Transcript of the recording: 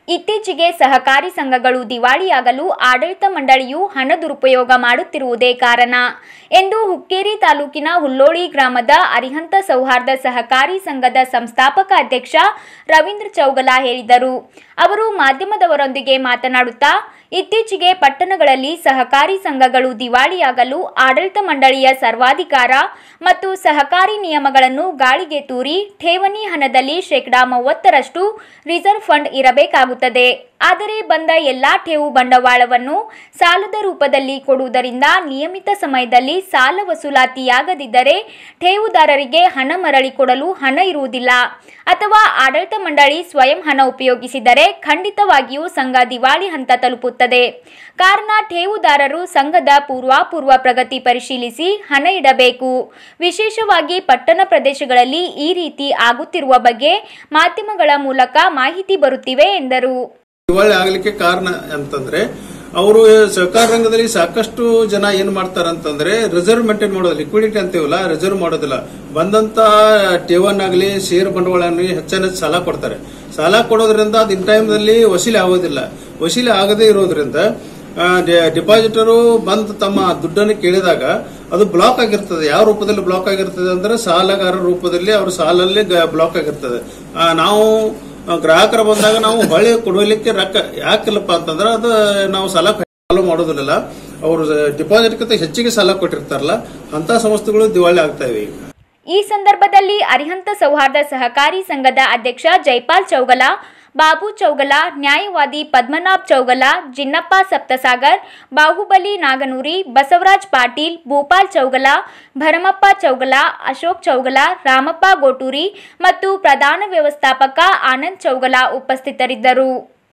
ಇತ್ತೀಚೆಗೆ ಸಹಕಾರಿ ಸಂಘಗಳು ದಿವಾಳಿಯಾಗಲು ಆಡಳಿತ ಮಂಡಳಿಯು ಹಣ ದುರುಪಯೋಗ ಮಾಡುತ್ತಿರುವುದೇ ಕಾರಣ ಎಂದು ಹುಕ್ಕೇರಿ ತಾಲೂಕಿನ ಹುಲ್ಲೋಳಿ ಗ್ರಾಮದ ಅರಿಹಂತ ಸೌಹಾರ್ದ ಸಹಕಾರಿ ಸಂಘದ ಸಂಸ್ಥಾಪಕ ಅಧ್ಯಕ್ಷ ರವೀಂದ್ರ ಚೌಗಲ ಹೇಳಿದರು ಅವರು ಮಾಧ್ಯಮದವರೊಂದಿಗೆ ಮಾತನಾಡುತ್ತಾ ಇತ್ತೀಚೆಗೆ ಪಟ್ಟಣಗಳಲ್ಲಿ ಸಹಕಾರಿ ಸಂಘಗಳು ದಿವಾಳಿಯಾಗಲು ಆಡಳಿತ ಮಂಡಳಿಯ ಸರ್ವಾಧಿಕಾರ ಮತ್ತು ಸಹಕಾರಿ ನಿಯಮಗಳನ್ನು ಗಾಳಿಗೆ ತೂರಿ ಠೇವಣಿ ಹಣದಲ್ಲಿ ಶೇಕಡಾ ಮೂವತ್ತರಷ್ಟು ರಿಸರ್ವ್ ಫಂಡ್ ಇರಬೇಕಾಗುತ್ತದೆ ಆದರೆ ಬಂದ ಎಲ್ಲಾ ಠೇವು ಬಂಡವಾಳವನ್ನು ಸಾಲದ ರೂಪದಲ್ಲಿ ಕೊಡುವುದರಿಂದ ನಿಯಮಿತ ಸಮಯದಲ್ಲಿ ಸಾಲ ವಸೂಲಾತಿಯಾಗದಿದ್ದರೆ ಠೇವುದಾರರಿಗೆ ಹಣ ಮರಳಿ ಕೊಡಲು ಹಣ ಇರುವುದಿಲ್ಲ ಅಥವಾ ಆಡಳಿತ ಮಂಡಳಿ ಸ್ವಯಂ ಹಣ ಉಪಯೋಗಿಸಿದರೆ ಖಂಡಿತವಾಗಿಯೂ ಸಂಘ ದಿವಾಳಿ ಹಂತ ತಲುಪುತ್ತದೆ ಕಾರಣ ಠೇವುದಾರರು ಸಂಘದ ಪೂರ್ವಾಪೂರ್ವ ಪ್ರಗತಿ ಪರಿಶೀಲಿಸಿ ಹಣ ಇಡಬೇಕು ವಿಶೇಷವಾಗಿ ಪಟ್ಟಣ ಪ್ರದೇಶಗಳಲ್ಲಿ ಈ ರೀತಿ ಆಗುತ್ತಿರುವ ಬಗ್ಗೆ ಮಾಧ್ಯಮಗಳ ಮೂಲಕ ಮಾಹಿತಿ ಬರುತ್ತಿವೆ ಎಂದರು ದಿವಾಳಿ ಆಗ್ಲಿಕ್ಕೆ ಕಾರಣ ಅಂತಂದ್ರೆ ಅವರು ಸಹಕಾರ ರಂಗದಲ್ಲಿ ಸಾಕಷ್ಟು ಜನ ಏನ್ ಮಾಡ್ತಾರೆ ಅಂತಂದ್ರೆ ರಿಸರ್ವ್ ಮೇಂಟೈನ್ ಮಾಡೋದು ಲಿಕ್ವಿಡಿಟಿ ಅಂತೀವಲ್ಲ ರಿಸರ್ವ್ ಮಾಡೋದಿಲ್ಲ ಬಂದಂತ ಠೇವನ್ ಆಗಲಿ ಷೇರ್ ಬಂಡವಾಳ ಆಗಲಿ ಹೆಚ್ಚಿನ ಸಾಲ ಕೊಡ್ತಾರೆ ಸಾಲ ಕೊಡೋದ್ರಿಂದ ಅದು ಇನ್ ಟೈಮ್ದಲ್ಲಿ ವಸೂಲಿ ಆಗೋದಿಲ್ಲ ವಸೂಲಿ ಆಗದೇ ಇರೋದ್ರಿಂದ ಡಿಪಾಸಿಟರು ಬಂದು ತಮ್ಮ ದುಡ್ಡನ್ನು ಕೇಳಿದಾಗ ಅದು ಬ್ಲಾಕ್ ಆಗಿರ್ತದೆ ಯಾವ ರೂಪದಲ್ಲಿ ಬ್ಲಾಕ್ ಆಗಿರ್ತದೆ ಅಂದ್ರೆ ಸಾಲಗಾರ ರೂಪದಲ್ಲಿ ಅವ್ರ ಸಾಲಲ್ಲಿ ಬ್ಲಾಕ್ ಆಗಿರ್ತದೆ ಆ, ನಾವು ಗ್ರಾಹಕರು ಬಂದಾಗ ನಾವು ಹೊಳೆ ಕೊಡಲಿಕ್ಕೆ ರೊಕ್ಕ ಯಾಕಿಲ್ಲಪ್ಪ ಅಂತಂದ್ರೆ ಅದು ನಾವು ಸಾಲ ಫಾಲೋ ಮಾಡೋದಿಲ್ಲ ಅವರು ಡಿಪಾಸಿಟ್ ಹೆಚ್ಚಿಗೆ ಸಾಲ ಕೊಟ್ಟಿರ್ತಾರಲ್ಲ ಅಂತ ಸಂಸ್ಥೆಗಳು ದಿವಾಳಿ ಆಗ್ತಾ ಇವೆ ಈಗ ಈ ಸಂದರ್ಭದಲ್ಲಿ ಅರಿಹಂತ ಸೌಹಾರ್ದ ಸಹಕಾರಿ ಸಂಘದ ಅಧ್ಯಕ್ಷ ಜೈಪಾಲ್ ಚೌಗಲ ಬಾಬು ಚೌಗಲ ನ್ಯಾಯವಾದಿ ಪದ್ಮನಾಭ್ ಚೌಗಲ ಜಿನ್ನಪ್ಪ ಸಪ್ತಸಾಗರ್ ಬಾಹುಬಲಿ ನಾಗನೂರಿ ಬಸವರಾಜ್ ಪಾಟೀಲ್ ಭೂಪಾಲ್ ಚೌಗಲ ಭರಮಪ್ಪ ಚೌಗಲ ಅಶೋಕ್ ಚೌಗಲ ರಾಮಪ್ಪ ಗೋಟೂರಿ ಮತ್ತು ಪ್ರಧಾನ ವ್ಯವಸ್ಥಾಪಕ ಆನಂದ್ ಚೌಗಲ ಉಪಸ್ಥಿತರಿದ್ದರು